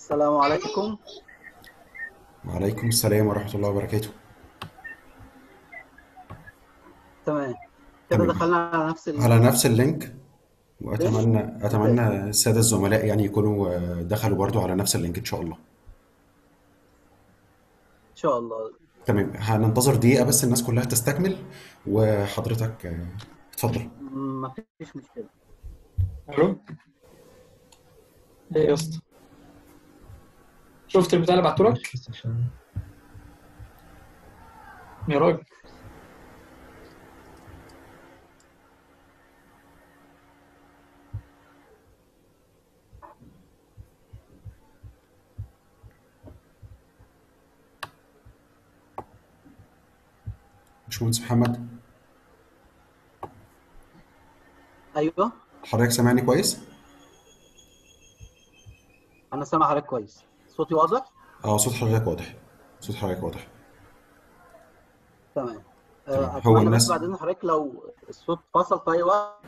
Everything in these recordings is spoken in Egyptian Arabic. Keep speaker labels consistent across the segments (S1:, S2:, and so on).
S1: السلام عليكم
S2: وعليكم السلام ورحمة الله وبركاته
S1: تمام كده
S2: تمام
S1: دخلنا على نفس
S2: على
S1: اللينك
S2: نفس اللينك وأتمنى
S1: زي
S2: أتمنى السادة الزملاء يعني يكونوا آه، دخلوا برضو على نفس اللينك إن شاء الله
S1: ان شاء الله
S2: تمام هننتظر دقيقة بس الناس كلها تستكمل وحضرتك آه، اتفضل
S1: ما فيش مشكله
S3: الو ايه يا اسطى شفت البتاع اللي بعته لك
S4: مش لسه عشان
S3: يا راجل
S2: باشمهندس محمد
S1: ايوه
S2: حضرتك سامعني كويس؟
S1: انا سامع حضرتك كويس صوتي واضح
S2: اه صوت حضرتك واضح صوت حضرتك واضح
S1: تمام
S2: تمام
S1: آه،
S2: هو
S1: اتمنى بس
S2: الناس
S1: بعد اذن حضرتك لو الصوت فصل في اي وقت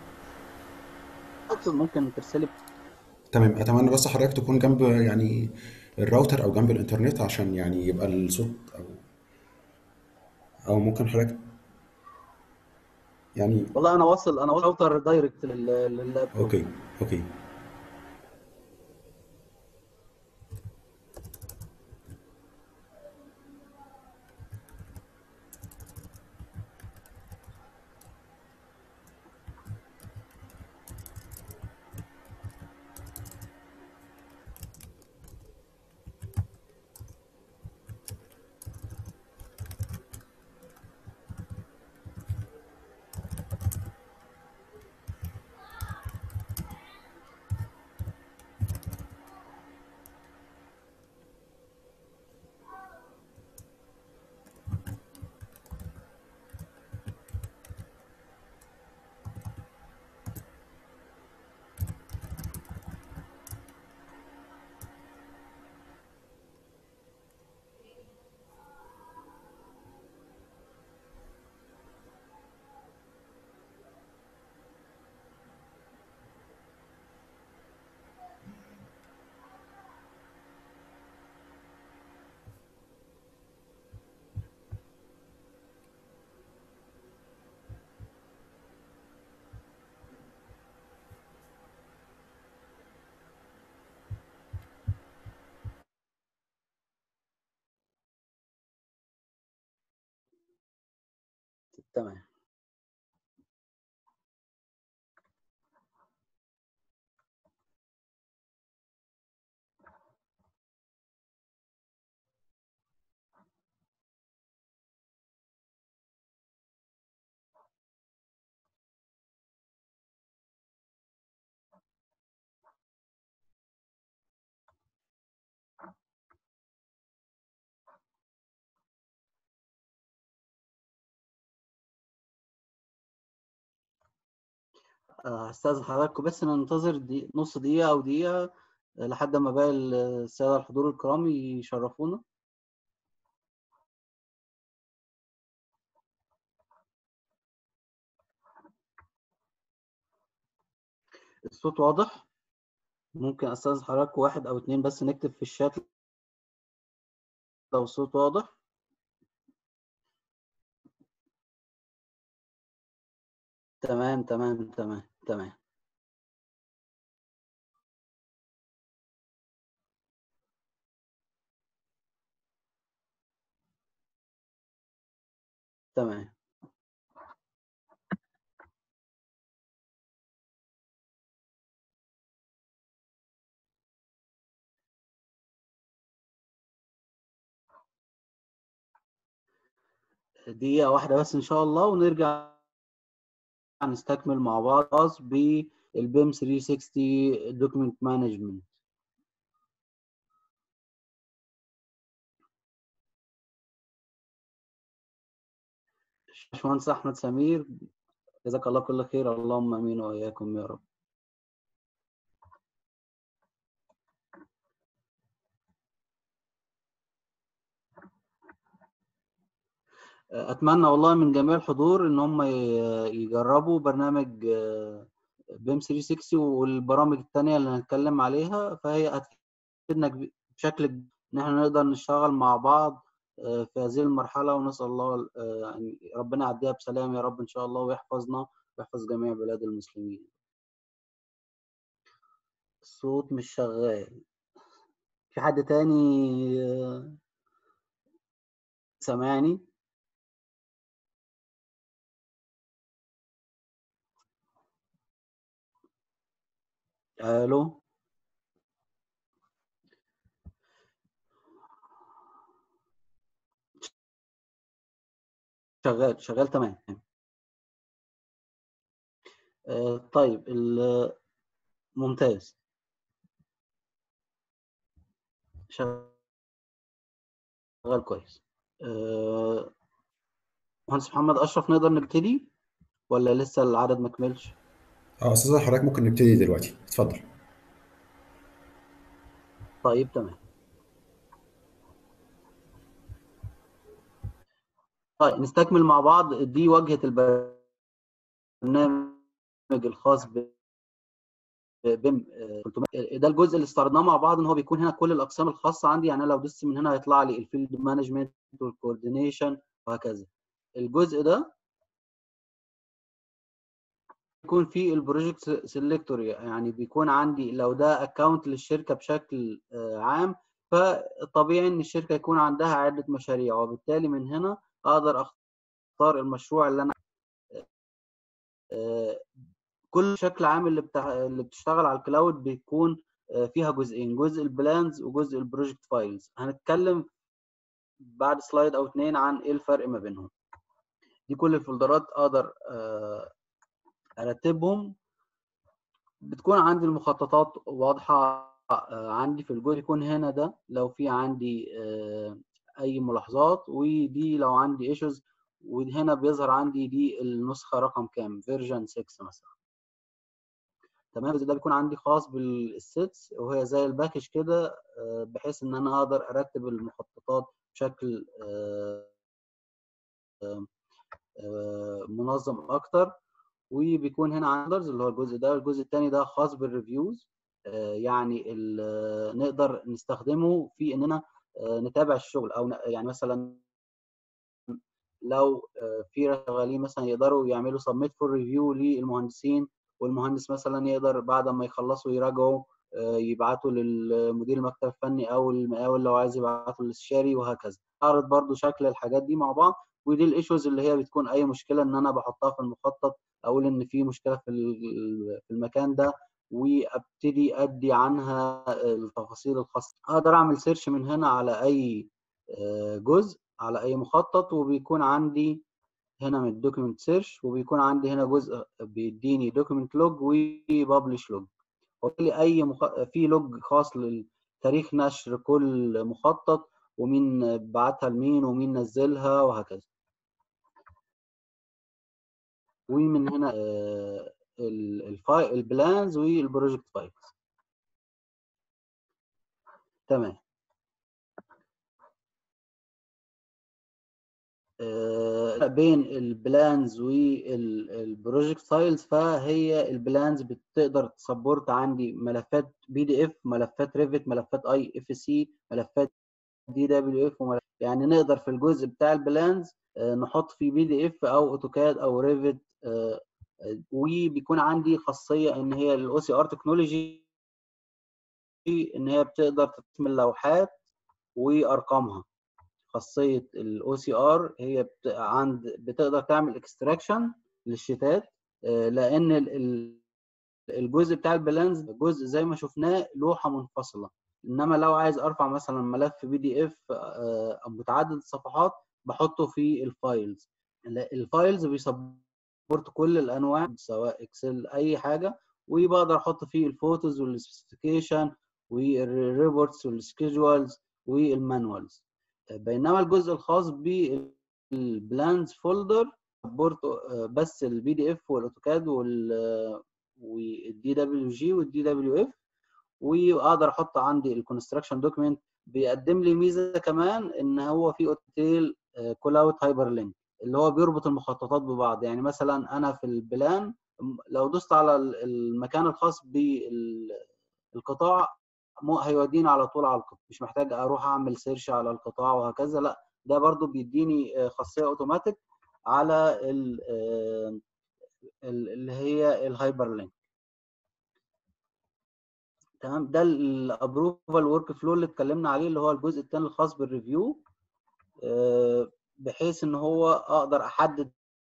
S1: ممكن ترسلي
S2: تمام أتمنى بس حضرتك تكون جنب يعني الراوتر أو جنب الإنترنت عشان يعني يبقى الصوت أو أو ممكن حضرتك يعني
S1: والله انا واصل انا واصل راوتر دايركت لل- لللابتوب
S2: أوكي أوكي
S1: تمام آه، هستاذن حضراتكم بس ننتظر دي نص دقيقه او دقيقه آه، لحد ما باقي الساده الحضور الكرام يشرفونا الصوت واضح ممكن استاذن حضراتكم واحد او اتنين بس نكتب في الشات لو الصوت واضح تمام تمام تمام تمام تمام دقيقة واحدة بس إن شاء الله ونرجع نستكمل مع بعض خاص بالبيم 360 دوكيمنت مانجمنت باشمهندس أحمد سمير جزاك الله كل خير اللهم آمين وإياكم يا رب اتمنى والله من جميع الحضور ان هم ي- يجربوا برنامج بيم 360 والبرامج التانية اللي هنتكلم عليها فهي هتفيدنا كبي- بشكل ان احنا نقدر نشتغل مع بعض في هذه المرحله ونسال الله يعني ربنا يعديها بسلام يا رب ان شاء الله ويحفظنا ويحفظ جميع بلاد المسلمين الصوت مش شغال في حد تاني سامعني الو شغال شغال تمام آه طيب ممتاز شغال كويس آه مهندس محمد اشرف نقدر نبتدي ولا لسه العدد ما كملش
S2: اه استاذ حضرتك ممكن نبتدي دلوقتي اتفضل
S1: طيب تمام طيب نستكمل مع بعض دي واجهة البرنامج الخاص ب بم ده الجزء اللي استعرضناه مع بعض ان هو بيكون هنا كل الاقسام الخاصه عندي يعني انا لو دست من هنا هيطلع لي الفيلد مانجمنت والكوردينيشن وهكذا الجزء ده بيكون فيه البروجكت سيلكتور يعني بيكون عندي لو ده اكونت للشركه بشكل عام فطبيعي ان الشركه يكون عندها عده مشاريع وبالتالي من هنا اقدر اختار المشروع اللي انا كل شكل عام اللي بتاع اللي بتشتغل على الكلاود بيكون فيها جزئين جزء البلانز وجزء البروجكت فايلز هنتكلم بعد سلايد او اتنين عن ايه الفرق ما بينهم دي كل الفولدرات اقدر ارتبهم بتكون عندي المخططات واضحه عندي في الجزء يكون هنا ده لو في عندي اي ملاحظات ودي لو عندي ايشوز وهنا بيظهر عندي دي النسخه رقم كام فيرجن 6 مثلا تمام ده بيكون عندي خاص بالسيتس وهي زي الباكج كده بحيث ان انا اقدر ارتب المخططات بشكل منظم اكتر وبيكون هنا عندرز اللي هو الجزء ده الجزء الثاني ده خاص بالريفيوز يعني نقدر نستخدمه في اننا نتابع الشغل او يعني مثلا لو في شغالين مثلا يقدروا يعملوا سبميت فور ريفيو للمهندسين والمهندس مثلا يقدر بعد ما يخلصوا يراجعوا يبعتوا للمدير المكتب الفني او المقاول لو عايز يبعتوا للاستشاري وهكذا اعرض برضو شكل الحاجات دي مع بعض ودي الايشوز اللي هي بتكون اي مشكله ان انا بحطها في المخطط اقول ان في مشكله في في المكان ده وابتدي ادي عنها التفاصيل الخاصه اقدر اعمل سيرش من هنا على اي جزء على اي مخطط وبيكون عندي هنا من الدوكيمنت سيرش وبيكون عندي هنا جزء بيديني دوكيمنت لوج وببلش لوج وبالتالي اي مخ... في لوج خاص لتاريخ نشر كل مخطط ومين بعتها لمين ومين نزلها وهكذا ومن هنا الفايل البلانز والبروجكت فايلز تمام بين البلانز والبروجكت فايلز فهي البلانز بتقدر تسبورت عندي ملفات بي دي اف ملفات ريفت ملفات اي اف سي ملفات دي دبليو اف يعني نقدر في الجزء بتاع البلانز نحط فيه بي دي اف او اوتوكاد او ريفت وبيكون عندي خاصيه ان هي الاو سي ار تكنولوجي ان هي بتقدر تشمل لوحات وارقامها خاصيه الاو سي ار هي بت... عند بتقدر تعمل اكستراكشن للشيتات لان الجزء بتاع البلانز جزء زي ما شفناه لوحه منفصله انما لو عايز ارفع مثلا ملف بي دي اف متعدد الصفحات بحطه في الفايلز الفايلز بيسبورت كل الانواع سواء اكسل اي حاجه وبقدر احط فيه الفوتوز والسبيسيفيكيشن والريبورتس والسكيدجولز والمانوالز بينما الجزء الخاص بالبلانز فولدر سبورت بس البي دي اف والاوتوكاد والدي دبليو جي والدي دبليو اف واقدر احط عندي الكونستراكشن دوكيمنت بيقدم لي ميزه كمان ان هو في اوتيل كول اوت هايبر لينك اللي هو بيربط المخططات ببعض يعني مثلا انا في البلان لو دوست على المكان الخاص بالقطاع مو هيوديني على طول على القطاع مش محتاج اروح اعمل سيرش على القطاع وهكذا لا ده برضو بيديني خاصيه اوتوماتيك على اللي هي الهايبر لينك تمام ده الابروفال ورك فلو اللي اتكلمنا عليه اللي هو الجزء الثاني الخاص بالريفيو بحيث ان هو اقدر احدد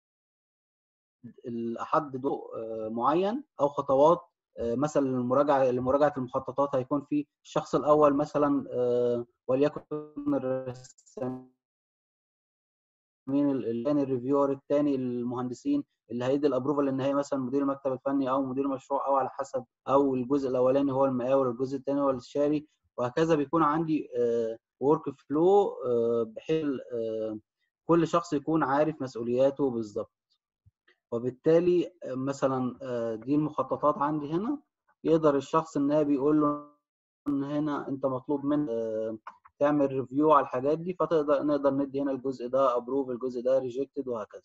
S1: احدد معين او خطوات مثلا المراجعه لمراجعه المخططات هيكون في الشخص الاول مثلا وليكن مين الثاني الريفيور الثاني المهندسين اللي هيدي الابروفال النهائي مثلا مدير المكتب الفني او مدير المشروع او على حسب او الجزء الاولاني هو المقاول الجزء الثاني هو الاستشاري وهكذا بيكون عندي ورك فلو بحيث كل شخص يكون عارف مسؤولياته بالظبط وبالتالي مثلا دي المخططات عندي هنا يقدر الشخص النائب يقول له ان هنا انت مطلوب من تعمل ريفيو على الحاجات دي فتقدر نقدر ندي هنا الجزء ده ابروف الجزء ده ريجكتد وهكذا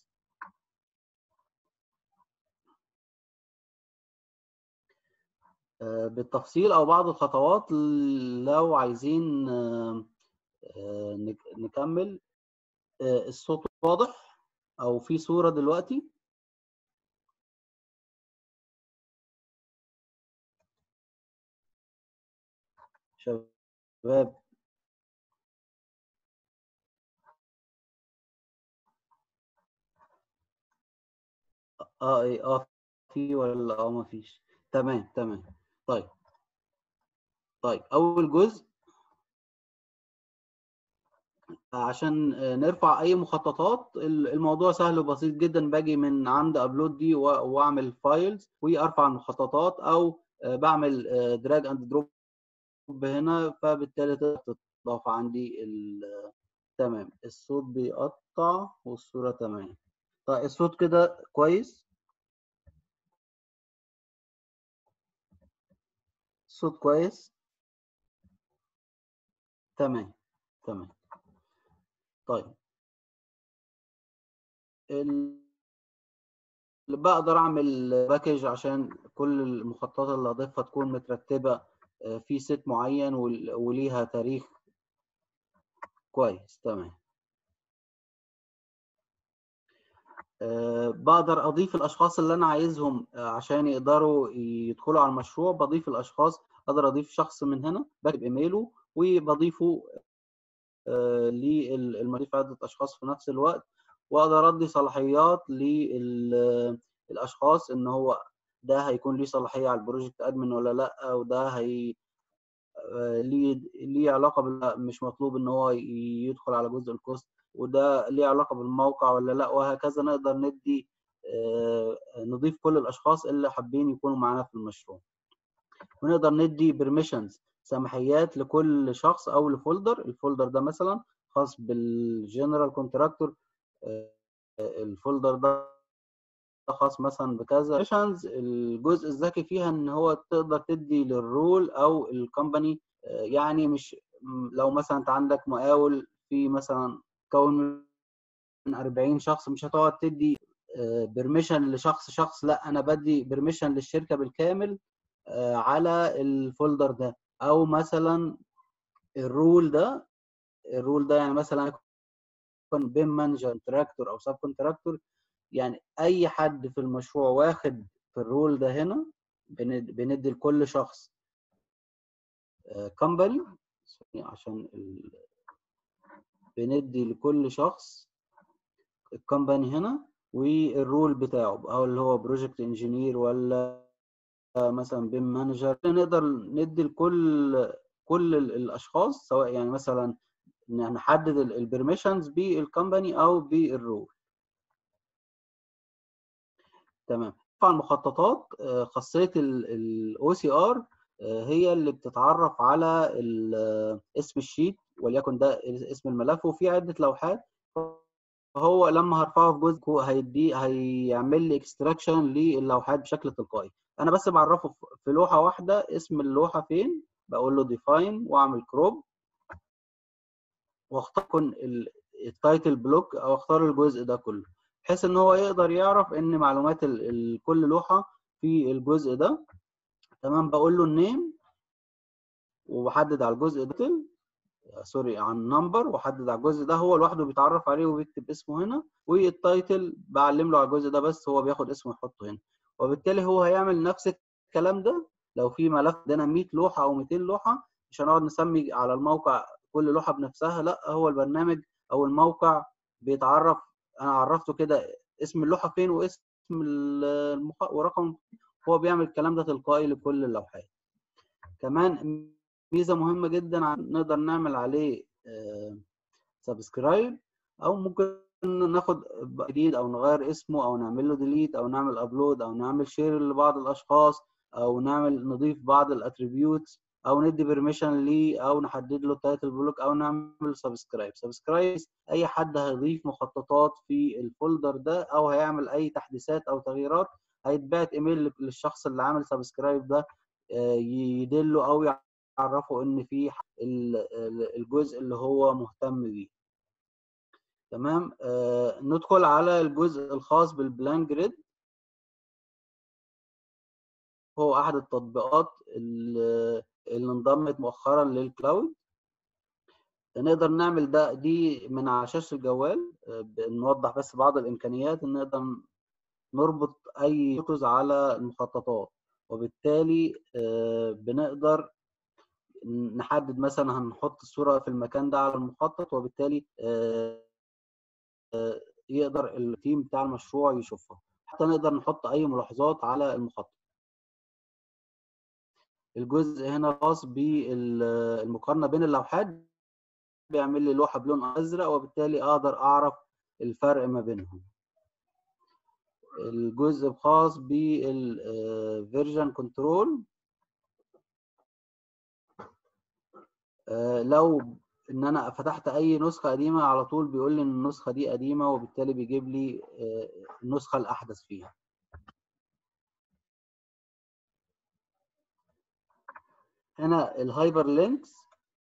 S1: بالتفصيل او بعض الخطوات لو عايزين نكمل الصوت واضح او في صورة دلوقتي شباب اه ايه اه في ولا اه ما فيش تمام تمام طيب طيب اول جزء عشان نرفع اي مخططات الموضوع سهل وبسيط جدا باجي من عند ابلود دي واعمل فايلز وارفع المخططات او بعمل دراج اند دروب هنا فبالتالي تضاف عندي تمام الصوت بيقطع والصورة تمام طيب الصوت كده كويس الصوت كويس تمام تمام طيب اللي بقدر اعمل باكج عشان كل المخططات اللي اضيفها تكون مترتبه في ست معين وليها تاريخ كويس تمام أه بقدر اضيف الاشخاص اللي انا عايزهم عشان يقدروا يدخلوا على المشروع بضيف الاشخاص اقدر اضيف شخص من هنا بكتب ايميله وبضيفه أه للمضيف عده اشخاص في نفس الوقت واقدر ادي صلاحيات للاشخاص ان هو ده هيكون ليه صلاحيه على البروجكت ادمن ولا لا وده هي ليه ليه علاقه مش مطلوب ان هو يدخل على جزء الكوست وده ليه علاقه بالموقع ولا لا وهكذا نقدر ندي نضيف كل الاشخاص اللي حابين يكونوا معانا في المشروع ونقدر ندي بيرميشنز سماحيات لكل شخص او لفولدر الفولدر ده مثلا خاص بالجنرال كونتراكتور الفولدر ده خاص مثلا بكذا الجزء الذكي فيها ان هو تقدر تدي للرول او الكومباني يعني مش لو مثلا انت عندك مقاول في مثلا كون من 40 شخص مش هتقعد تدي بيرميشن لشخص شخص لا انا بدي بيرميشن للشركه بالكامل على الفولدر ده او مثلا الرول ده الرول ده يعني مثلا يكون بيم مانجر كونتراكتور او سب كونتراكتور يعني اي حد في المشروع واخد في الرول ده هنا بندي لكل شخص كومباني عشان ال... بندي لكل شخص الكومباني هنا والرول بتاعه او اللي هو بروجكت انجينير ولا مثلا بيم مانجر نقدر ندي لكل كل الاشخاص سواء يعني مثلا نحدد البرميشنز بالكومباني او بالرول تمام طبعا المخططات خاصيه الاو سي ار هي اللي بتتعرف على اسم الشيت وليكن ده اسم الملف وفي عده لوحات فهو لما هرفعه في جزء هيدي هيعمل لي اكستراكشن للوحات بشكل تلقائي انا بس بعرفه في لوحه واحده اسم اللوحه فين بقول له ديفاين واعمل كروب واختار التايتل بلوك او اختار الجزء ده كله بحيث ان هو يقدر يعرف ان معلومات ال ال كل لوحه في الجزء ده تمام بقول له النيم وبحدد على الجزء ده سوري عن نمبر وحدد على الجزء ده هو لوحده بيتعرف عليه وبيكتب اسمه هنا والتايتل بعلم له على الجزء ده بس هو بياخد اسمه يحطه هنا وبالتالي هو هيعمل نفس الكلام ده لو في ملف عندنا 100 لوحه او 200 لوحه مش هنقعد نسمي على الموقع كل لوحه بنفسها لا هو البرنامج او الموقع بيتعرف انا عرفته كده اسم اللوحه فين واسم المخ... ورقم هو بيعمل الكلام ده تلقائي لكل اللوحات كمان ميزه مهمه جدا نقدر نعمل عليه سبسكرايب او ممكن ناخد جديد او نغير اسمه او نعمل له ديليت او نعمل ابلود او نعمل شير لبعض الاشخاص او نعمل نضيف بعض الاتريبيوتس او ندي بيرميشن ليه او نحدد له تايتل بلوك او نعمل سبسكرايب سبسكرايب اي حد هيضيف مخططات في الفولدر ده او هيعمل اي تحديثات او تغييرات هيتبعت ايميل للشخص اللي عامل سبسكرايب ده يدله او يعرفه ان في الجزء اللي هو مهتم بيه تمام آه ندخل على الجزء الخاص بالبلان جريد هو احد التطبيقات اللي انضمت مؤخرا للكلاود نقدر نعمل ده دي من على شاشه الجوال نوضح بس بعض الامكانيات ان نقدر نربط اي فوتوز على المخططات وبالتالي بنقدر نحدد مثلا هنحط الصوره في المكان ده على المخطط وبالتالي يقدر التيم بتاع المشروع يشوفها حتى نقدر نحط اي ملاحظات على المخطط الجزء هنا خاص بالمقارنه بين اللوحات بيعمل لي لوحه بلون ازرق وبالتالي اقدر اعرف الفرق ما بينهم الجزء الخاص بالفيرجن كنترول لو ان انا فتحت اي نسخه قديمه على طول بيقول لي ان النسخه دي قديمه وبالتالي بيجيب لي النسخه الاحدث فيها هنا الهايبر لينكس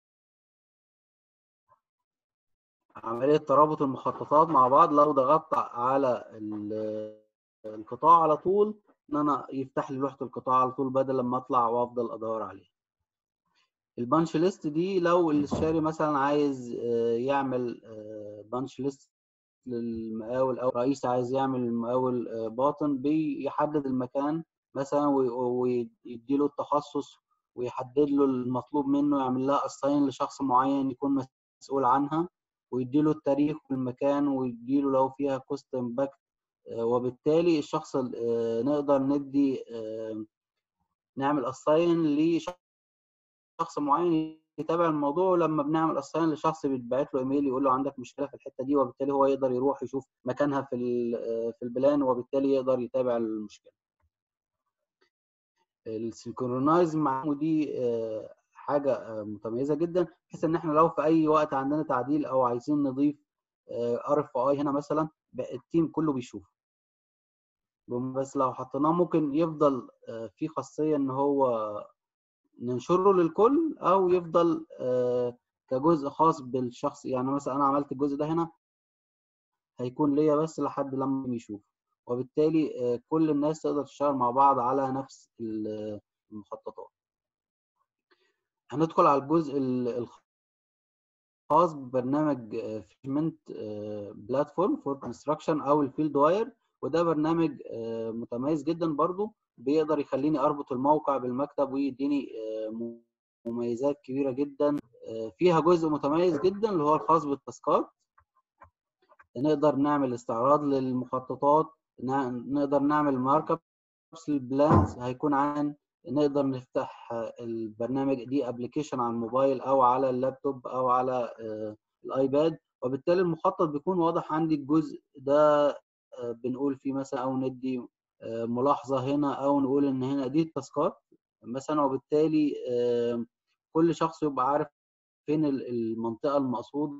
S1: عمليه ترابط المخططات مع بعض لو ضغطت على القطاع على طول ان انا يفتح لي لوحه القطاع على طول بدل لما اطلع وافضل ادور عليه البانش ليست دي لو الشاري مثلا عايز يعمل بانش ليست للمقاول او رئيس عايز يعمل المقاول باطن بيحدد المكان مثلا ويديله التخصص ويحدد له المطلوب منه يعمل لها اساين لشخص معين يكون مسؤول عنها ويديله التاريخ والمكان ويديله لو فيها كوست امباكت وبالتالي الشخص نقدر ندي نعمل اساين لشخص معين يتابع الموضوع لما بنعمل اساين لشخص بيتبعت له ايميل يقول له عندك مشكله في الحته دي وبالتالي هو يقدر يروح يشوف مكانها في في البلان وبالتالي يقدر يتابع المشكله السينكرونايز مع دي حاجه متميزه جدا بحيث ان احنا لو في اي وقت عندنا تعديل او عايزين نضيف ار اف اي هنا مثلا التيم كله بيشوف بس لو حطيناه ممكن يفضل في خاصيه ان هو ننشره للكل او يفضل كجزء خاص بالشخص يعني مثلا انا عملت الجزء ده هنا هيكون ليا بس لحد لما يشوف وبالتالي كل الناس تقدر تشتغل مع بعض على نفس المخططات هندخل على الجزء الخاص ببرنامج فيجمنت بلاتفورم فور كونستراكشن او الفيلد واير وده برنامج متميز جدا برضو بيقدر يخليني اربط الموقع بالمكتب ويديني مميزات كبيره جدا فيها جزء متميز جدا اللي هو الخاص بالتاسكات نقدر نعمل استعراض للمخططات نقدر نعمل مارك ابس للبلانز هيكون عن نقدر نفتح البرنامج دي ابلكيشن على الموبايل او على اللابتوب او على الايباد وبالتالي المخطط بيكون واضح عندي الجزء ده بنقول فيه مثلا او ندي ملاحظه هنا او نقول ان هنا دي التاسكات مثلا وبالتالي كل شخص يبقى عارف فين المنطقه المقصوده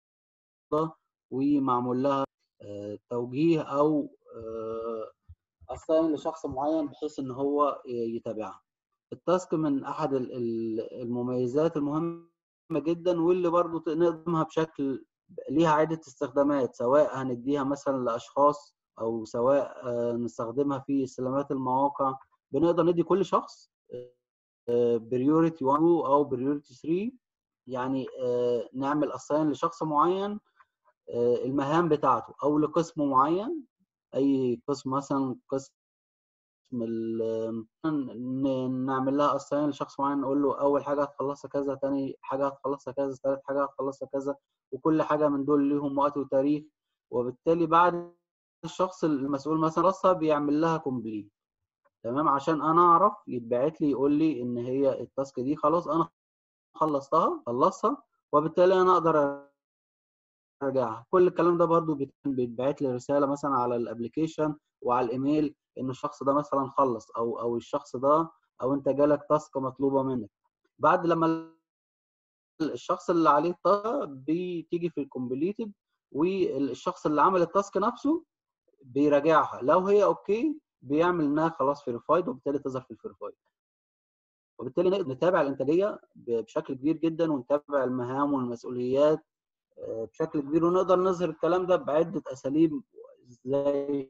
S1: ومعمول لها توجيه او اساين لشخص معين بحيث ان هو يتابعها التاسك من احد المميزات المهمه جدا واللي برضو نقدمها بشكل ليها عده استخدامات سواء هنديها مثلا لاشخاص او سواء نستخدمها في استلامات المواقع بنقدر ندي كل شخص بريوريتي 1 او بريوريتي 3 يعني آه، نعمل اساين لشخص معين آه، المهام بتاعته او لقسم معين اي قسم مثلا قسم ال- ن- نعمل لها اساين لشخص معين نقول له اول حاجه هتخلصها كذا تاني حاجه هتخلصها كذا ثالث حاجه هتخلصها كذا وكل حاجه من دول ليهم وقت وتاريخ وبالتالي بعد الشخص المسؤول مثلا خلصها بيعمل لها كومبليت تمام عشان انا اعرف يتبعت لي يقول لي ان هي التاسك دي خلاص انا خلصتها خلصها وبالتالي انا اقدر ارجعها كل الكلام ده برضو بيت- بيتبعت لي رساله مثلا على الابلكيشن وعلى الايميل ان الشخص ده مثلا خلص او او الشخص ده او انت جالك تاسك مطلوبه منك بعد لما الشخص اللي عليه التاسك بتيجي في الكومبليتد والشخص اللي عمل التاسك نفسه بيراجعها لو هي اوكي بيعمل انها خلاص فيريفايد وبالتالي تظهر في الفيريفايد وبالتالي نقدر نتابع الانتاجيه ب- بشكل كبير جدا ونتابع المهام والمسؤوليات آه، بشكل كبير ونقدر نظهر الكلام ده بعده اساليب زي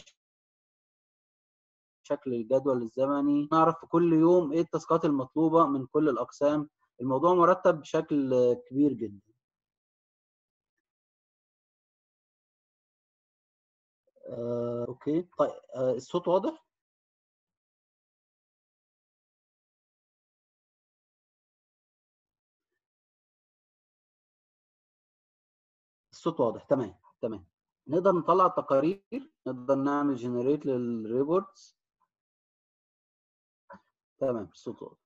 S1: شكل الجدول الزمني نعرف في كل يوم ايه التاسكات المطلوبه من كل الاقسام الموضوع مرتب بشكل آه، كبير جدا آه، اوكي طيب آه، الصوت واضح الصوت واضح تمام تمام نقدر نطلع تقارير نقدر نعمل جنريت للريبورتس تمام الصوت واضح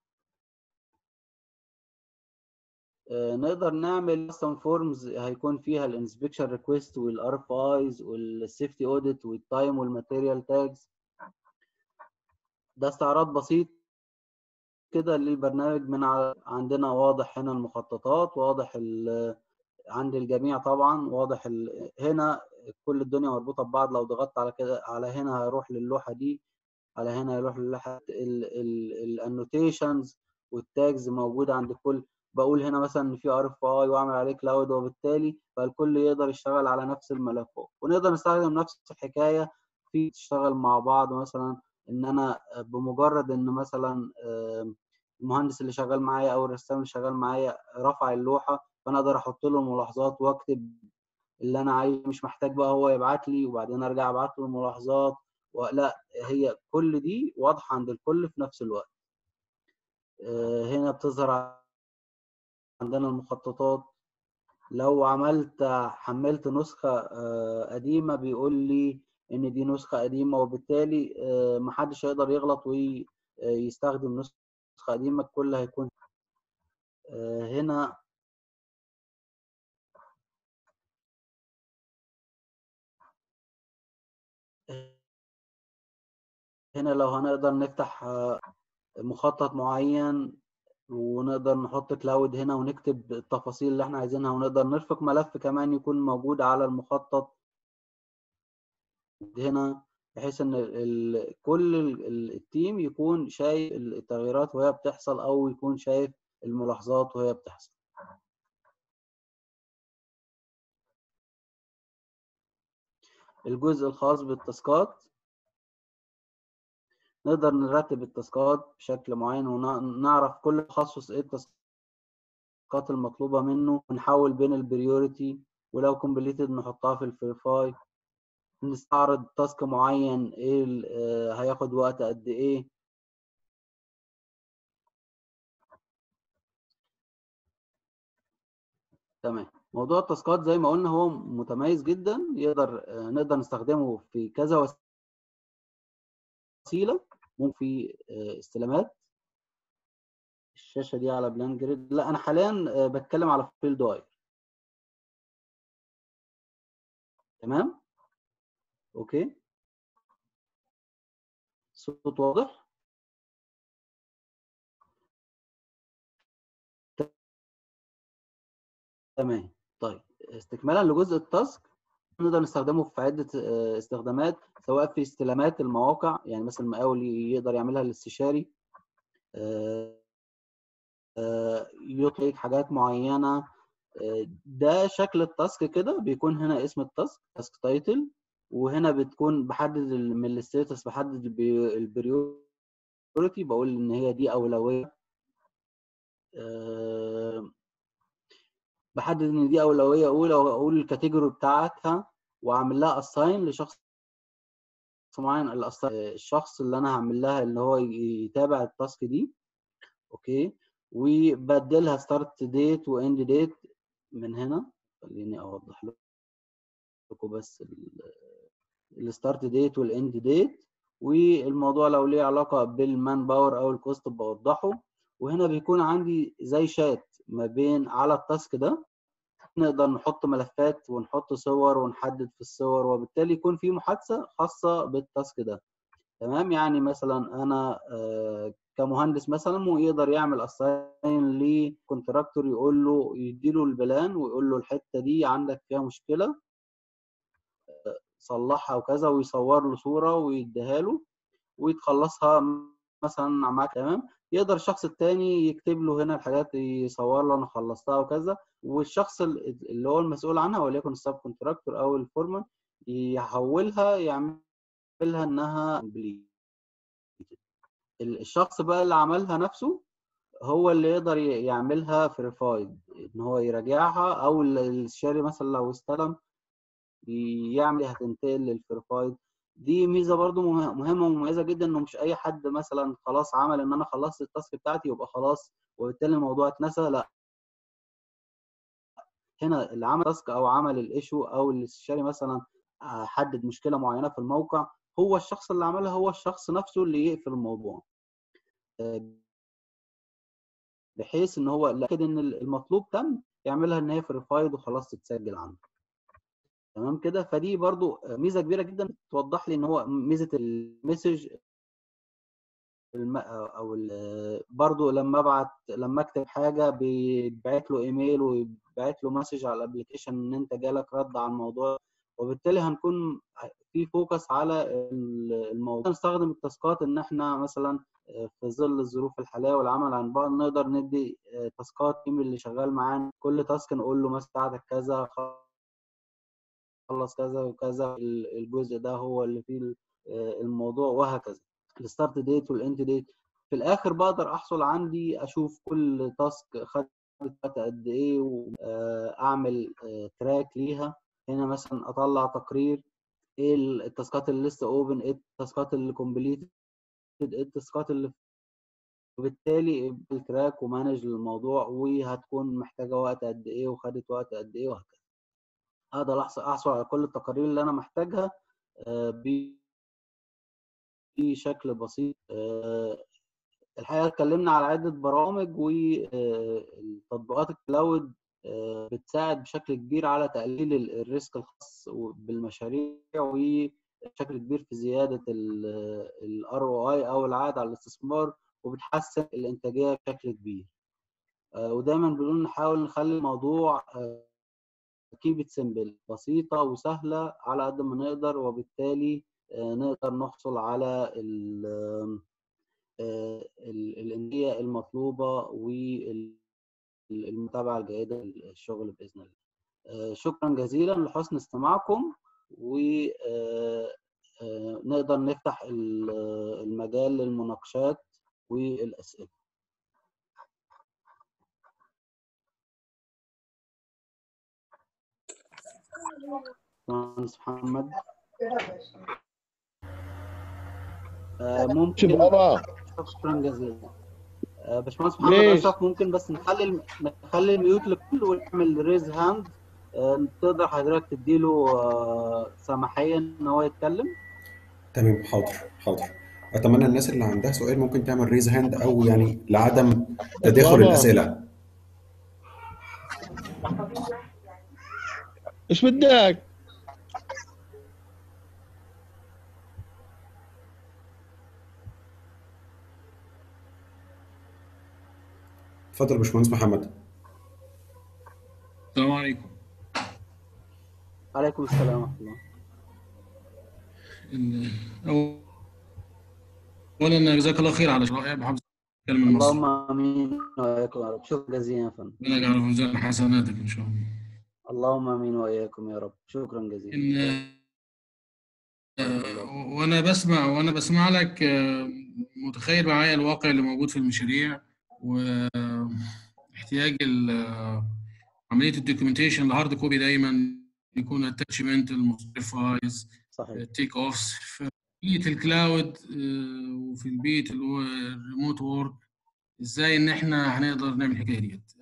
S1: آه، نقدر نعمل كاستم فورمز هيكون فيها الانسبكشن ريكويست والار اف ايز والسيفتي اوديت والتايم والماتيريال تاجز ده استعراض بسيط كده للبرنامج من ع- عندنا واضح هنا المخططات واضح ال- عند الجميع طبعا واضح ال... هنا كل الدنيا مربوطه ببعض لو ضغطت على كده على هنا هيروح للوحه دي على هنا هيروح للوحه الانوتيشنز والتاجز موجوده عند الكل بقول هنا مثلا ان في ار اف اي واعمل عليه كلاود وبالتالي فالكل يقدر يشتغل على نفس الملفات ونقدر نستخدم نفس الحكايه في تشتغل مع بعض مثلا ان انا بمجرد ان مثلا آم، المهندس اللي شغال معايا او الرسام اللي شغال معايا رفع اللوحه فانا اقدر احط له ملاحظات واكتب اللي انا عايزه مش محتاج بقى هو يبعت لي وبعدين ارجع ابعت له الملاحظات ولا هي كل دي واضحه عند الكل في نفس الوقت آه، هنا بتظهر عندنا المخططات لو عملت حملت نسخة آه، قديمة بيقول لي إن دي نسخة قديمة وبالتالي آه، محدش هيقدر يغلط ويستخدم نسخة قديمة الكل هيكون آه، هنا هنا لو هنقدر نفتح آه، مخطط معين ونقدر نحط كلاود هنا ونكتب التفاصيل اللي احنا عايزينها ونقدر نرفق ملف كمان يكون موجود على المخطط هنا بحيث ان ال- ال- كل ال- ال- التيم يكون شايف التغييرات وهي بتحصل او يكون شايف الملاحظات وهي بتحصل الجزء الخاص بالتاسكات نقدر نرتب التاسكات بشكل معين ونعرف كل تخصص ايه التاسكات المطلوبة منه ونحول بين البريوريتي ولو كومبليتد نحطها في الفيرفاي نستعرض تاسك معين ايه ال- آه، هياخد وقت قد ايه تمام موضوع التاسكات زي ما قلنا هو متميز جدا يقدر آه، نقدر نستخدمه في كذا وسيله ممكن في آه، استلامات الشاشه دي على بلان جريد لا انا حاليا آه، بتكلم على فيلد واير تمام اوكي الصوت واضح تمام طيب استكمالا لجزء التاسك نقدر نستخدمه في عده آه، استخدامات سواء في استلامات المواقع يعني مثلا المقاول يقدر يعملها للاستشاري آه، آه، يطلق حاجات معينه آه، ده شكل التاسك كده بيكون هنا اسم التاسك تاسك تايتل وهنا بتكون بحدد ال- من الستاتس بحدد البريوريتي بقول ان هي دي اولويه آه، بحدد ان دي اولويه اولى واقول الكاتيجوري بتاعتها واعمل لها اساين لشخص معين الأس- الشخص اللي انا هعمل لها ان هو يتابع التاسك دي اوكي وبدلها ستارت ديت واند ديت من هنا خليني اوضح لكم بس الستارت ديت والاند ديت والموضوع لو ليه علاقه بالمان باور او الكوست بوضحه وهنا بيكون عندي زي شات ما بين على التاسك ده نقدر نحط ملفات ونحط صور ونحدد في الصور وبالتالي يكون في محادثه خاصه بالتاسك ده تمام يعني مثلا انا آه، كمهندس مثلا يقدر يعمل اساين لكونتراكتور يقول له يديله البلان ويقول له الحته دي عندك فيها مشكله صلحها وكذا ويصور له صوره ويديها له ويتخلصها مثلا معاك تمام يقدر الشخص التاني يكتب له هنا الحاجات يصور له انا خلصتها وكذا والشخص ال- اللي هو المسؤول عنها وليكن السب كونتراكتور او الفورمان يحولها يعملها انها complete. ال- الشخص بقى اللي عملها نفسه هو اللي يقدر ي- يعملها فيريفايد ان هو يراجعها او ال- الشاري مثلا لو استلم يعمل هتنتقل للفيريفايد دي ميزه برضو مه- مهمه ومميزه جدا انه مش اي حد مثلا خلاص عمل ان انا خلصت التاسك بتاعتي يبقى خلاص وبالتالي الموضوع اتنسى لا هنا اللي عمل تاسك او عمل الايشو او الاستشاري مثلا آه، حدد مشكله معينه في الموقع هو الشخص اللي عملها هو الشخص نفسه اللي يقفل الموضوع آه، بحيث ان هو لكن ان المطلوب تم يعملها ان هي فيريفايد وخلاص تتسجل عنده تمام كده فدي برضو ميزه كبيره جدا توضح لي ان هو ميزه المسج الم... او ال- برضو لما ابعت لما اكتب حاجه بيبعت له ايميل ويبعت له مسج على الابلكيشن ان انت جالك رد على الموضوع وبالتالي هنكون في فوكس على ال- الموضوع نستخدم التاسكات ان احنا مثلا في ظل الظروف الحاليه والعمل عن بعد نقدر ندي تاسكات تيم اللي شغال معانا كل تاسك نقول له مثلا بتاعتك كذا خلص كذا وكذا ال- الجزء ده هو اللي فيه ال- الموضوع وهكذا الستارت ديت والاند ديت في الاخر بقدر احصل عندي اشوف كل تاسك خدت وقت قد ايه واعمل تراك ليها هنا مثلا اطلع تقرير ايه التاسكات اللي لسه اوبن ايه التاسكات اللي كومبليتد ايه التاسكات اللي وبالتالي التراك ومانج للموضوع وهتكون محتاجه وقت قد ايه وخدت وقت قد ايه وهكذا اقدر احصل احصل على كل التقارير اللي انا محتاجها آه، ب- بشكل بسيط آه، الحقيقه اتكلمنا على عده برامج والتطبيقات الكلاود آه، بتساعد بشكل كبير على تقليل ال- الريسك الخاص بالمشاريع وبشكل كبير في زياده الار او اي او العائد على الاستثمار وبتحسن الانتاجيه بشكل كبير آه، ودايما بنقول نحاول نخلي الموضوع كيب سيمبل بسيطة وسهلة على قد ما نقدر وبالتالي آه، نقدر نحصل على ال- آه، ال- الإنتاجية المطلوبة والمتابعة الجيدة للشغل بإذن الله. آه، شكرا جزيلا لحسن استماعكم ونقدر نفتح ال- المجال للمناقشات والأسئلة. مهندس محمد آه،
S4: شوف
S1: ممكن
S4: بابا
S1: شكرا جزيلا آه، باشمهندس محمد
S4: ليش؟
S1: اشرف ممكن بس نخلي الم- نخلي الميوت لكل ونعمل ريز هاند تقدر حضرتك تديله آه، سماحيه ان هو يتكلم
S2: تمام حاضر حاضر اتمنى الناس اللي عندها سؤال ممكن تعمل ريز هاند او يعني لعدم تداخل
S4: بابا.
S2: الاسئله
S4: ايش بدك؟
S2: اتفضل يا باشمهندس محمد
S5: السلام عليكم
S1: عليكم السلام ورحمه الله
S5: إن- اولا جزاك الله خير على شرائع بحفظ كلمة المصري
S1: اللهم امين واياكم يا رب شكرا جزيلا يا فندم
S5: ربنا يجعله في ميزان حسناتك ان شاء الله
S1: اللهم امين واياكم يا رب شكرا جزيلا
S5: ان آه، وانا بسمع وانا بسمع لك آه، متخيل معايا الواقع اللي موجود في المشاريع واحتياج ال- عمليه الدوكيومنتيشن الهارد كوبي دايما يكون اتاتشمنت الموديفايز
S1: صحيح
S5: تيك اوفس في بيئه الكلاود آه، وفي البيئه اللي هو الريموت وورك ازاي ان احنا هنقدر نعمل الحكايه ديت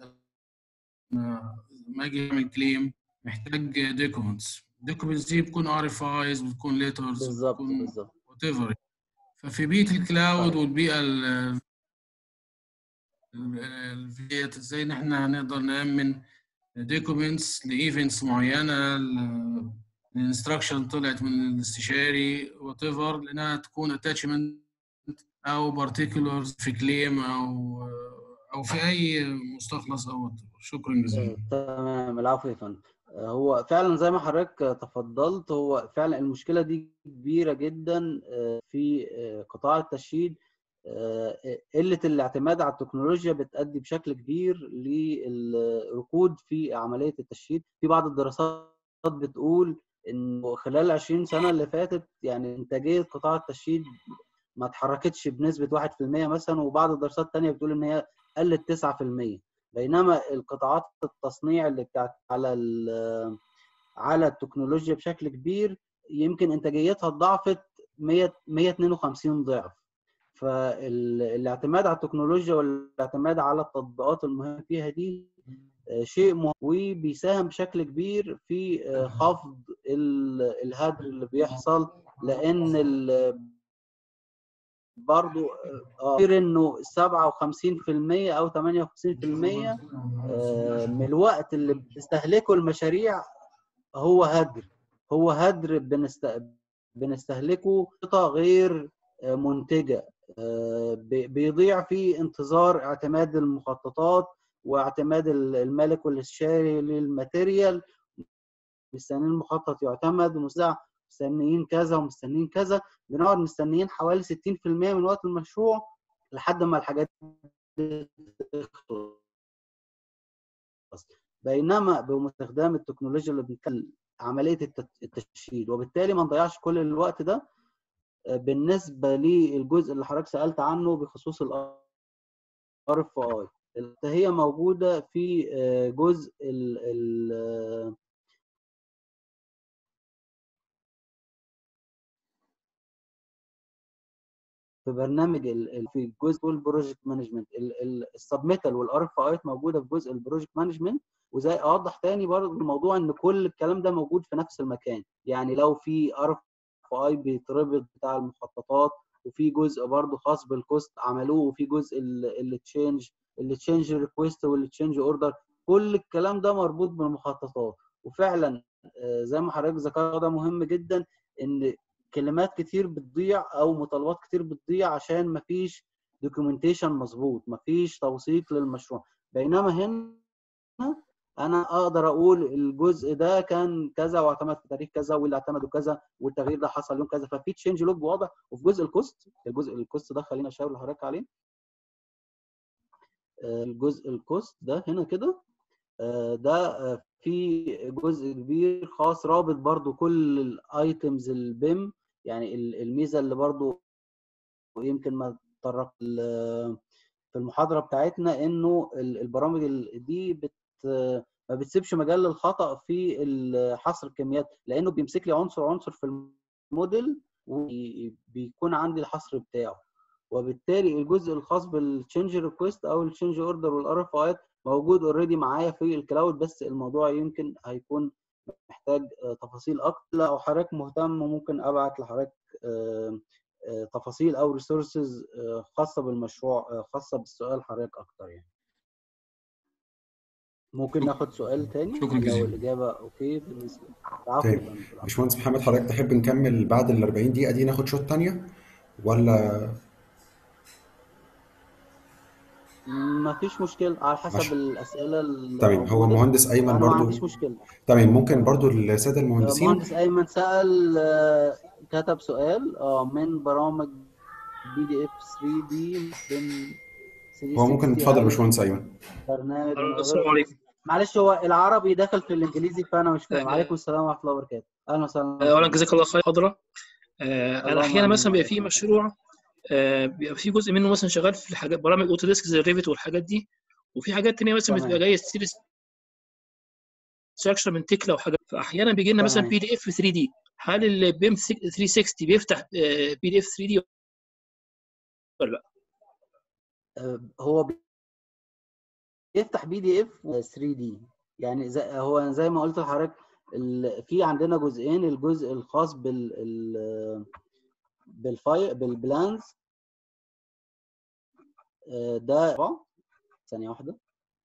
S5: أنا لما اجي اعمل كليم محتاج دوكيومنتس الدوكيومنتس دي بتكون ار اف ايز بتكون ليترز
S1: بالظبط
S5: بتكون
S1: بالظبط
S5: وات ايفر ففي بيئه الكلاود
S1: صحيح.
S5: والبيئه ال- ال- الفيت ازاي ان احنا هنقدر نامن دوكيومنتس لايفنتس معينه الانستراكشن طلعت من الاستشاري وات ايفر لانها تكون اتاتشمنت او بارتيكولرز في كليم او او في اي مستخلص او whatever. شكرا جزيلا
S1: تمام العفو يا فندم آه، هو فعلا زي ما حضرتك آه، تفضلت هو فعلا المشكله دي كبيره جدا آه، في آه، قطاع التشييد آه، قله الاعتماد على التكنولوجيا بتؤدي بشكل كبير للركود في عمليه التشييد في بعض الدراسات بتقول انه خلال ال 20 سنه اللي فاتت يعني انتاجيه قطاع التشييد ما اتحركتش بنسبه 1% مثلا وبعض الدراسات الثانيه بتقول ان هي قلت 9% بينما القطاعات التصنيع اللي بتاعت على ال- على التكنولوجيا بشكل كبير يمكن انتاجيتها اتضاعفت 100 152 ضعف فالاعتماد على التكنولوجيا والاعتماد على التطبيقات المهمه فيها دي آه، شيء مهم وبيساهم بشكل كبير في آه، خفض ال- الهدر اللي بيحصل لان ال- برضو آه، غير انه 57% او 58% آه، من الوقت اللي بتستهلكه المشاريع هو هدر هو هدر بنست... بنستهلكه قطع غير آه، منتجة آه، بي- بيضيع في انتظار اعتماد المخططات واعتماد ال- المالك والاستشاري للماتيريال مستنيين المخطط يعتمد ومستنيين مستنيين كذا ومستنيين كذا بنقعد مستنيين حوالي 60% من وقت المشروع لحد ما الحاجات دي تخلص بينما باستخدام التكنولوجيا اللي بنتكلم عمليه الت- التشييد وبالتالي ما نضيعش كل الوقت ده آه، بالنسبه للجزء اللي حضرتك سالت عنه بخصوص الار اف اي هي موجوده في آه، جزء ال ال في برنامج ال- ال- في جزء البروجكت مانجمنت السبميتال والار اف اي موجوده في جزء البروجكت مانجمنت وزي اوضح تاني برضه الموضوع ان كل الكلام ده موجود في نفس المكان يعني لو في ار اف اي بيتربط بتاع المخططات وفي جزء برضه خاص بالكوست عملوه وفي جزء التشينج التشينج ريكويست والتشينج اوردر كل الكلام ده مربوط بالمخططات وفعلا آه، زي ما حضرتك ذكرت ده مهم جدا ان كلمات كتير بتضيع او مطالبات كتير بتضيع عشان مفيش دوكيومنتيشن مظبوط مفيش توثيق للمشروع بينما هنا انا اقدر اقول الجزء ده كان كذا واعتمد في تاريخ كذا واللي اعتمدوا كذا والتغيير ده حصل يوم كذا ففي تشينج لوج واضح وفي جزء الكوست الجزء الكوست ده خلينا اشاور لحضرتك عليه آه، الجزء الكوست ده هنا كده آه، ده آه، في جزء كبير خاص رابط برضو كل الايتمز البيم يعني ال- الميزه اللي برضو يمكن ما تطرق ل- في المحاضره بتاعتنا انه ال- البرامج ال- دي بت ما بتسيبش مجال للخطا في ال- حصر الكميات لانه بيمسك لي عنصر عنصر في الموديل وبيكون عندي الحصر بتاعه وبالتالي الجزء الخاص بالتشينج ريكويست او التشينج اوردر والار اف اي موجود اوريدي معايا في الكلاود بس الموضوع يمكن هيكون محتاج آه، تفاصيل اكتر لو حضرتك مهتم ممكن ابعت لحضرتك آه، آه، تفاصيل او ريسورسز خاصه بالمشروع آه، خاصه بالسؤال حضرتك اكتر يعني ممكن ناخد سؤال تاني
S5: شكراً
S1: لو
S5: جزيلاً.
S1: الاجابه اوكي بالنسبه العفو يا
S2: طيب.
S1: فندم، العفو.
S2: باشمهندس محمد حضرتك تحب نكمل بعد ال 40 دقيقة دي ناخد شوط تانية ولا
S1: ما فيش مشكله على حسب
S2: ماشي.
S1: الاسئله اللي
S2: تمام هو
S1: موجودة.
S2: مهندس أيمن
S1: انا ما
S2: برضو
S1: عنديش مشكله
S2: تمام ممكن برضو السادة المهندسين
S1: مهندس ايمن سال آه، كتب سؤال اه من برامج بي دي اف 3 دي من
S2: هو ممكن
S1: 360
S2: اتفضل يا
S1: هل
S2: باشمهندس أيمن
S1: برنامج من
S3: السلام
S1: غير-
S3: عليكم
S1: معلش هو العربي دخل في الانجليزي فانا مش فاهم
S3: آه.
S1: عليكم السلام ورحمه الله وبركاته اهلا وسهلا
S3: اولا جزاك الله خير حضره آه، انا
S1: اللهم
S3: احيانا
S1: آمين.
S3: مثلا بيبقى في مشروع
S4: آه، بيبقى في جزء منه مثلا شغال في الحاجات برامج اوتوديسك زي الريفت والحاجات دي وفي حاجات تانية مثلا
S1: تمام.
S4: بتبقى جايه ستيل ستراكشر من تكلا وحاجات فاحيانا بيجي لنا مثلا
S1: تمام.
S4: بي دي اف 3 دي هل البيم 360 بيفتح بي دي اف 3 دي ولا لا؟
S1: آه، هو بي- بيفتح بي دي اف 3 دي يعني زي هو زي ما قلت لحضرتك ال- في عندنا جزئين الجزء الخاص بال ال- بالفاي بالبلانز آه، ده ثانية واحدة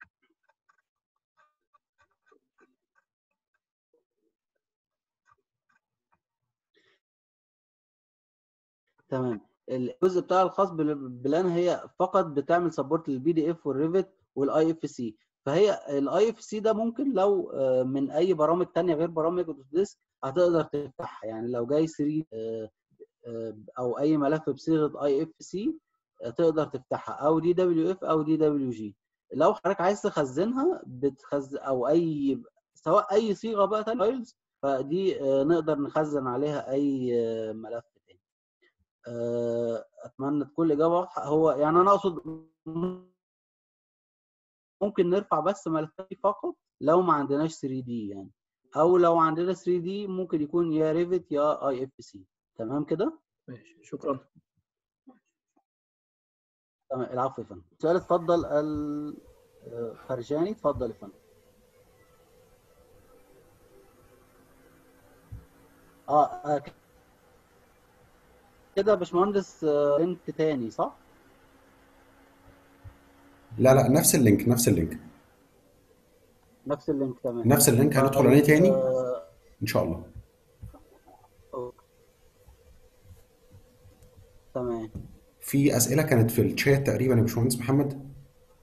S1: تمام الجزء بتاع الخاص بالبلان هي فقط بتعمل سبورت للبي دي اف والريفت والاي اف سي فهي الاي اف سي ده ممكن لو آه، من اي برامج تانية غير برامج اوتوديسك هتقدر تفتحها يعني لو جاي 3 آه، آه، او اي ملف بصيغه اي اف سي تقدر تفتحها او دي دبليو اف او دي دبليو جي لو حضرتك عايز تخزنها بتخزن او اي سواء اي صيغه بقى تانية فايلز فدي آه، نقدر نخزن عليها اي آه، ملف تاني آه، اتمنى تكون الاجابه واضحه هو يعني انا اقصد ممكن نرفع بس ملفات دي فقط لو ما عندناش 3 دي يعني او لو عندنا 3 دي ممكن يكون يا ريفت يا اي اف سي تمام كده
S4: ماشي شكرا
S1: تمام العفو يا فندم سؤال اتفضل الخرجاني اتفضل يا فندم اه آه، كده يا باشمهندس آه، انت تاني صح؟
S2: لا لا نفس اللينك نفس اللينك
S1: نفس اللينك تمام
S2: نفس اللينك هندخل عليه تاني
S1: آه،
S2: ان شاء الله
S1: أوكي. تمام
S2: في اسئله كانت في الشات تقريبا يا باشمهندس محمد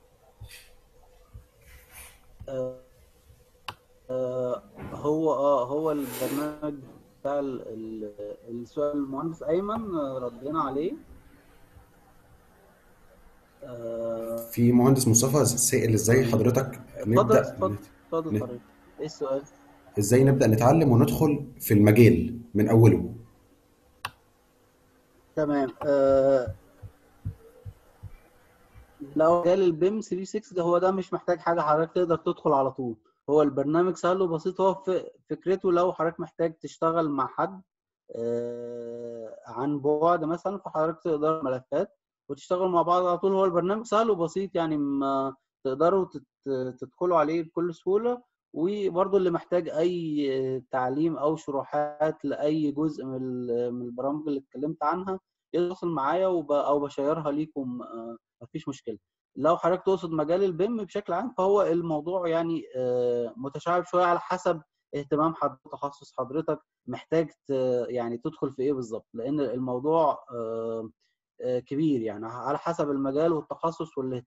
S1: آه، آه، هو اه هو البرنامج بتاع ال- ال- السؤال المهندس ايمن آه، ردينا عليه آه،
S2: في مهندس مصطفى سائل ازاي حضرتك
S1: اتفضل
S2: نبدا
S1: اتفضل اتفضل
S2: ن-
S1: حضرتك ايه السؤال؟
S2: ازاي نبدا نتعلم وندخل في المجال من اوله
S1: تمام آه، لو جال البيم 36 ده هو ده مش محتاج حاجه حضرتك تقدر تدخل على طول هو البرنامج سهل وبسيط هو في فكرته لو حضرتك محتاج تشتغل مع حد آه، عن بعد مثلا فحضرتك تقدر ملفات وتشتغلوا مع بعض على طول هو البرنامج سهل وبسيط يعني ما تقدروا تت- تدخلوا عليه بكل سهولة وبرضه اللي محتاج أي تعليم أو شروحات لأي جزء من ال- من البرامج اللي اتكلمت عنها يتواصل معايا وب- أو بشيرها ليكم آه، مفيش مشكلة لو حضرتك تقصد مجال البيم بشكل عام فهو الموضوع يعني آه، متشعب شوية على حسب اهتمام حضرتك تخصص حضرتك محتاج ت- يعني تدخل في ايه بالظبط لان الموضوع آه، آه، كبير يعني على حسب المجال والتخصص والاهتمام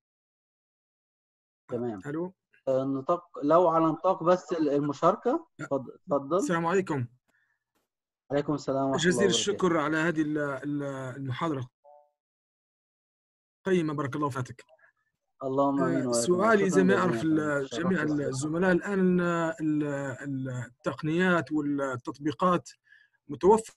S6: الو
S1: آه، نطاق لو على نطاق بس المشاركة اتفضل اتفضل
S6: السلام عليكم
S1: عليكم السلام ورحمة الله
S6: جزيل
S1: وبركاته
S6: الشكر على هذه ال- ال- المحاضرة القيمة بارك الله فيك
S1: اللهم امين
S6: آه،
S1: وإياكم.
S6: سؤالي زي
S1: شكراً
S6: ما
S1: جزيلاً
S6: يعرف
S1: يا فندم.
S6: ال- جميع
S1: شرفت بحضرتك.
S6: الزملاء الآن ال- ال- التقنيات والتطبيقات متوفرة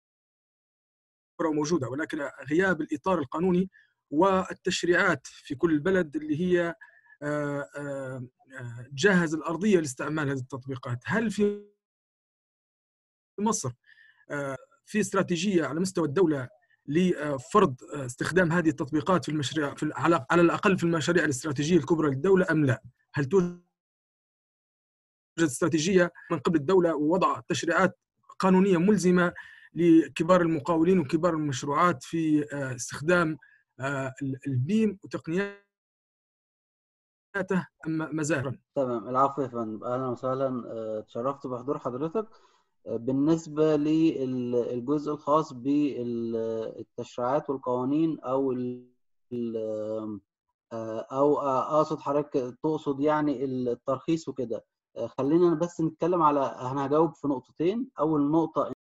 S6: وموجودة ولكن غياب الإطار القانوني والتشريعات في كل بلد اللي هي آه، آه، آه، تجهز الأرضية لاستعمال هذه التطبيقات هل في مصر آه، في استراتيجية على مستوى الدولة لفرض استخدام هذه التطبيقات في المشاريع في على على الاقل في المشاريع الاستراتيجيه الكبرى للدوله ام لا؟ هل توجد استراتيجيه من قبل الدوله ووضع تشريعات قانونيه ملزمه لكبار المقاولين وكبار المشروعات في استخدام البيم وتقنياته ام مزاجا؟
S1: تمام العفو يا فندم اهلا وسهلا اتشرفت بحضور حضرتك بالنسبة للجزء الخاص بالتشريعات والقوانين أو أو أقصد حضرتك تقصد يعني الترخيص وكده خلينا بس نتكلم على أنا هجاوب في نقطتين أول نقطة